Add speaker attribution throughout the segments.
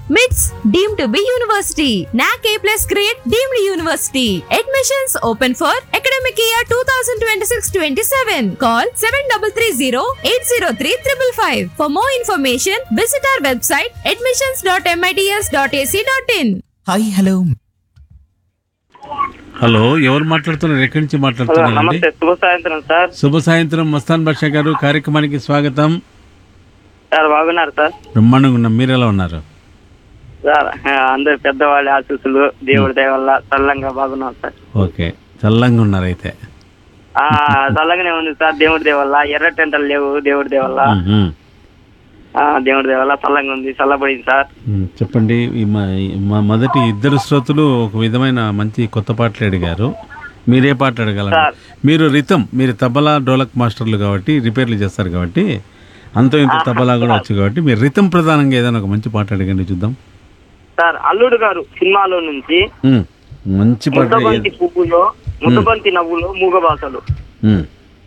Speaker 1: MITS deemed to be university. NAC A plus grade deemed university. Admissions open for academic year 2026-27. Call 7330-803-555. For more information, visit our website admissions.mits.ac.in.
Speaker 2: Hi hello
Speaker 3: hello ఎవరు మాట్లాడుతున్నారు ఎక్కడి నుంచి
Speaker 4: hello
Speaker 3: మాట్లాడుతున్నారండి
Speaker 4: నమస్తే శుభ సాయంత్రం sir
Speaker 3: శుభ సాయంత్రం మస్తాన్ బాషా గారు కార్యక్రమానికి స్వాగతం
Speaker 4: సార్ బాగున్నారు సార్
Speaker 3: బ్రహ్మాండంగా ఉన్నాం మీరు ఎలా ఉన్నారు
Speaker 4: సార్ ఆ, అందరు పెద్దవాళ్ళ ఆశీస్సులు దేవుడి దయ వల్ల చల్లంగా బాగున్నాం సార్
Speaker 3: ఓకే చల్లంగా ఉన్నారు అయితే
Speaker 4: ఆ చల్లగానే ఉంది సార్ దేవుడి దయ వల్ల ఎర్ర టెంటలు లేవు దేవుడి దయ వల్ల
Speaker 3: ఉమ్, ఉమ్.
Speaker 4: ఆ, దేవుడి దయ వల్ల చల్లంగా ఉంది చల్లబడింది సార్
Speaker 3: ఉమ్, చెప్పండి ఈ మా- మా మొదటి ఇద్దరు శ్రోతలు ఒక విధమైన మంచి కొత్త పాటలు అడిగారు మీరే పాట అడగలరు
Speaker 4: సార్.
Speaker 3: మీరు రితం మీరు తబలా డోలక్ మాస్టర్లు కాబట్టి రిపేర్లు చేస్తారు కాబట్టి అంత ఇంత తబలా కూడా వచ్చు కాబట్టి మీరు రితం ప్రధానంగా ఏదైనా ఒక మంచి పాట అడగండి చూద్దాం
Speaker 4: సార్ అల్లుడు గారు సినిమాలో నుంచి
Speaker 3: ఉమ్, మంచి పాట
Speaker 4: ముద్దబంతి పువ్వులో ముద్దబంతి నవ్వులో మూగబాసలు
Speaker 3: ఉమ్.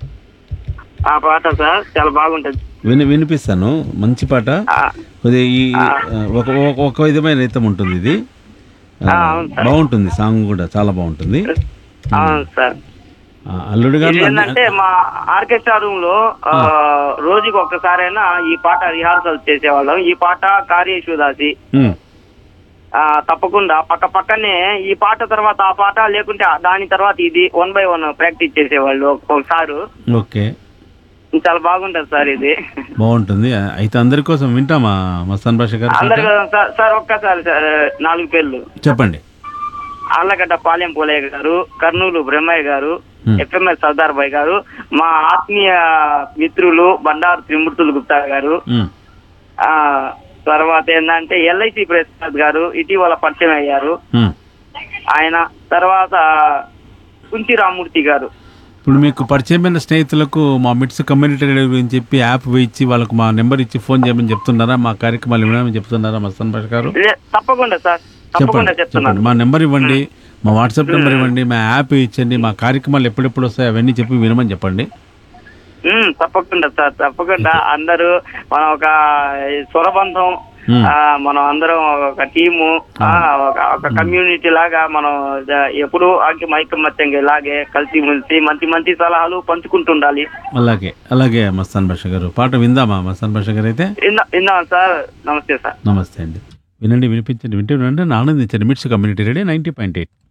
Speaker 4: ఆ పాట సార్ చాలా బాగుంటది
Speaker 3: విని వినిపిస్తాను మంచి పాట
Speaker 4: ఆ,
Speaker 3: కొద్దిగా ఈ ఆ, ఒక ఒక- ఒక విధమైన రీతం ఉంటుంది ఇది ఆ,
Speaker 4: ఆ, అవును సార్.
Speaker 3: బాగుంటుంది సాంగ్ కూడా చాలా బాగుంటుంది
Speaker 4: అవును సార్
Speaker 3: ఆ, అల్లుడు గారు
Speaker 4: ఇది ఏంటంటే మా ఆర్కెస్ట్రా రూమ్ లో ఆ, రోజుకి ఒక్కసారైనా ఈ పాట రిహార్సల్ చేసేవాళ్ళం ఈ పాట కార్యేశుదాసి
Speaker 3: ఉమ్,
Speaker 4: ఆ, తప్పకుండా పక్క పక్కనే ఈ పాట తర్వాత ఆ పాట లేకుంటే ఆ- దాని తర్వాత ఇది వన్ బై వన్ ప్రాక్టీస్ చేసేవాళ్ళు ఒకసారి
Speaker 3: ఓకే
Speaker 4: చాలా బాగుంటది సార్ ఇది
Speaker 3: బాగుంటుంది ఆ, అయితే అందరి కోసం వింటామా మస్తాన్ భాష గారు
Speaker 4: అందరు
Speaker 3: పాట?
Speaker 4: సార్ సార్ ఒక్కసారి సార్ నాలుగు పేర్లు
Speaker 3: చెప్పండి
Speaker 4: ఆళ్ళగడ్డ పాలెం పోలయ్య గారు కర్నూలు బ్రహ్మయ్య గారు
Speaker 3: Hmm.
Speaker 4: ఎఫ్ఎంఎస్ సర్దార్ భాయ్ గారు మా ఆత్మీయ మిత్రులు బండారు త్రిమూర్తులు గుప్తా గారు
Speaker 3: ఉమ్,
Speaker 4: ఆ తర్వాత ఏంటంటే ఎల్ఐసి ప్రసాద్ గారు ఇటీవల పరిచయం అయ్యారు
Speaker 3: ఉమ్.
Speaker 4: ఆయన తర్వాత కుంచి రామూర్తి గారు
Speaker 3: ఇప్పుడు మీకు పరిచయమైన స్నేహితులకు మా మిట్స్ కమ్యూనిటీ రేడియో గురించి చెప్పి యాప్ ఇచ్చి వాళ్ళకు మా నెంబర్ ఇచ్చి ఫోన్ చేయమని చెప్తున్నారా మా కార్యక్రమాలు వినమని చెప్తున్నారా మస్తాన్ భాష గారు
Speaker 4: లే, తప్పకుండా సార్ తప్పకుండా
Speaker 3: చెప్పండి
Speaker 4: చెప్తున్నాను
Speaker 3: చెప్పండి మా నెంబర్ ఇవ్వండి మా వాట్సాప్ నెంబర్ ఇవ్వండి మా యాప్ ఇచ్చండి మా కార్యక్రమాలు ఎప్పుడెప్పుడు వస్తాయి అవన్నీ చెప్పి వినమని చెప్పండి
Speaker 4: ఉమ్, తప్పకుండా సార్ తప్పకుండా అందరూ మనం ఒక స్వరబంధం
Speaker 3: ఉమ్.
Speaker 4: ఆ, మనం అందరం ఒక టీము ఆ, ఒక ఒక కమ్యూనిటీ లాగా మనం జ- ఎప్పుడు ఆకి మైకమత్యంగా ఇలాగే కలిసి మెలిసి మంచి మంచి సలహాలు పంచుకుంటుండాలి
Speaker 3: అలాగే అలాగే మస్తాన్ భాష గారు పాట విందామా మస్తాన్ భాష గారు అయితే
Speaker 4: విందా విందాం సార్ నమస్తే సార్
Speaker 3: నమస్తే అండి వినండి వినిపించండి వింటే వినండి ఆనందించండి MITS community radio ninety point eight